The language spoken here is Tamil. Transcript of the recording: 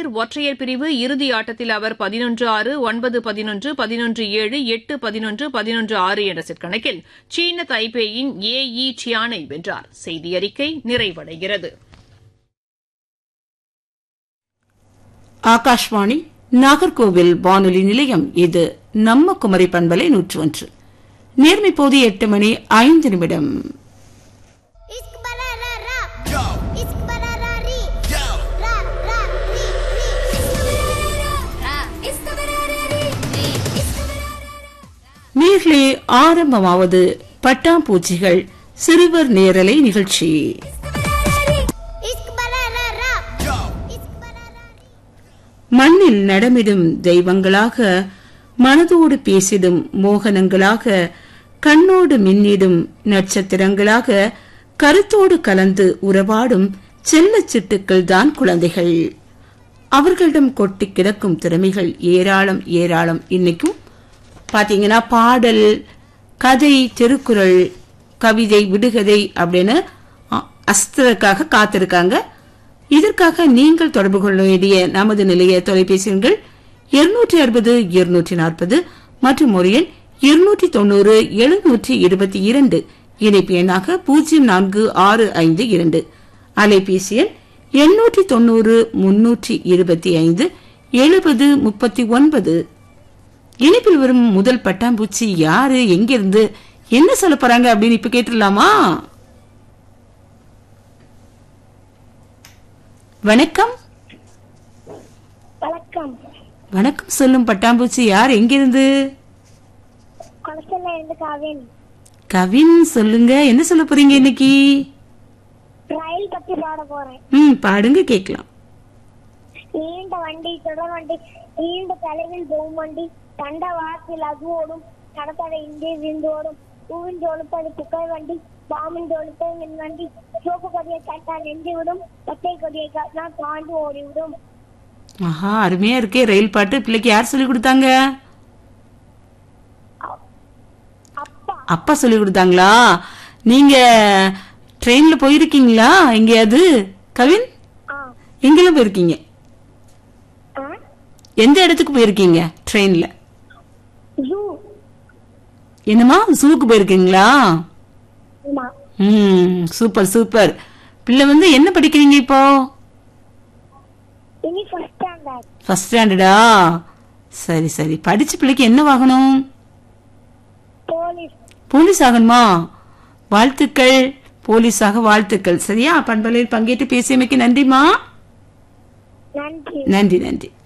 மகளிர் ஒற்றையர் பிரிவு இறுதி ஆட்டத்தில் அவர் பதினொன்று ஆறு ஒன்பது பதினொன்று பதினொன்று ஏழு எட்டு பதினொன்று பதினொன்று ஆறு என்ற செட் கணக்கில் சீன தைபேயின் ஏ இ சியானை வென்றார் செய்தி அறிக்கை நிறைவடைகிறது ஆகாஷ்வாணி நாகர்கோவில் வானொலி நிலையம் இது நம்ம குமரி பண்பலை நூற்று ஒன்று நேர்மை போது எட்டு மணி ஐந்து நிமிடம் इश्क बरा रा रा इश्क बरा रा री रा रा री री इश्क बरा रा री री इश्क बरा रा நீர்களே ஆரம்பமாவது பட்டாம்பூச்சிகள் சிறுவர் நேரலை நிகழ்ச்சி इश्क बरा रा रा इश्क बरा रा மண்ணில் நடமிடும் தெய்வங்களாக மனதோடு பேசிடும் மோகனங்களாக கண்ணோடு மின்னிடும் நட்சத்திரங்களாக கருத்தோடு கலந்து உறவாடும் செல்லச் சிட்டுக்கள் தான் குழந்தைகள் அவர்களிடம் கொட்டி கிடக்கும் திறமைகள் ஏராளம் ஏராளம் இன்னைக்கும் பாத்தீங்கன்னா பாடல் கதை திருக்குறள் கவிதை விடுகதை அப்படின்னு அ- அஸ்திரக்காக காத்திருக்காங்க இதற்காக நீங்கள் தொடர்பு கொள்ள வேண்டிய நமது நிலைய தொலைபேசி எண்கள் இருநூற்றி அறுபது இருநூற்றி நாற்பது மற்றும் ஒரு எண் இருநூற்றி தொண்ணூறு எழுநூற்றி இருபத்தி இரண்டு இணைப்பு எண்ணாக பூஜ்ஜியம் நான்கு ஆறு ஐந்து இரண்டு அலைபேசி எண் எண்ணூற்றி தொண்ணூறு முன்னூற்றி இருபத்தி ஐந்து எழுபது முப்பத்தி ஒன்பது இணைப்பில் வரும் முதல் பட்டாம்பூச்சி யாரு எங்கிருந்து என்ன சொல்ல போறாங்க அப்படின்னு இப்ப கேட்டுடலாமா வணக்கம் வணக்கம் வணக்கம் சொல்லும் பட்டாம்பூச்சி யார் எங்கிருந்து கொலஸ்ட்ரால் இருந்து காவேன் கவின் சொல்லுங்க என்ன சொல்ல போறீங்க இன்னைக்கு ரயில் பத்தி பாட போறேன் ம் பாடுங்க கேக்கலாம் நீண்ட வண்டி தொடர் வண்டி நீண்ட தலைவில் போகும் வண்டி தண்ட வாரத்தில் அது ஓடும் கடத்தடை இங்கே விழுந்து ஓடும் பூவின் ஜோலுப்பது புகழ் வண்டி பாம்பின் ஜோலுப்பது மின் வண்டி சோப்பு கொடியை காட்டால் நெஞ்சு விடும் பச்சை கொடியை காட்டினா தாண்டி ஓடிவிடும் ஆஹா அருமையா இருக்கே ரயில் பாட்டு பிள்ளைக்கு யார் சொல்லி கொடுத்தாங்க அப்பா அப்பா சொல்லி கொடுத்தாங்களா நீங்க ட்ரெயின்ல போயிருக்கீங்களா எங்கேயாவது கவின் ஆ எங்கெல்லாம் போயிருக்கீங்க ஆ எந்த இடத்துக்கு போயிருக்கீங்க ட்ரெயின்ல ஜூ என்னமா ஜூக்கு போயிருக்கீங்களா ஆமா ம் சூப்பர் சூப்பர் பிள்ளை வந்து என்ன படிக்கிறீங்க இப்போ இனி ஃபர்ஸ்ட் ஸ்டாண்டர்ட் ஃபர்ஸ்ட் ஸ்டாண்டர்டா சரி சரி படிச்ச பிள்ளைக்கு என்ன வாங்கணும் போலீஸ் போலீஸ் ஆகணுமா வாழ்த்துக்கள் போலீஸாக வாழ்த்துக்கள் சரியா பண்பலையில் பங்கேற்று பேசியமைக்கு நன்றிமா நன்றி நன்றி நன்றி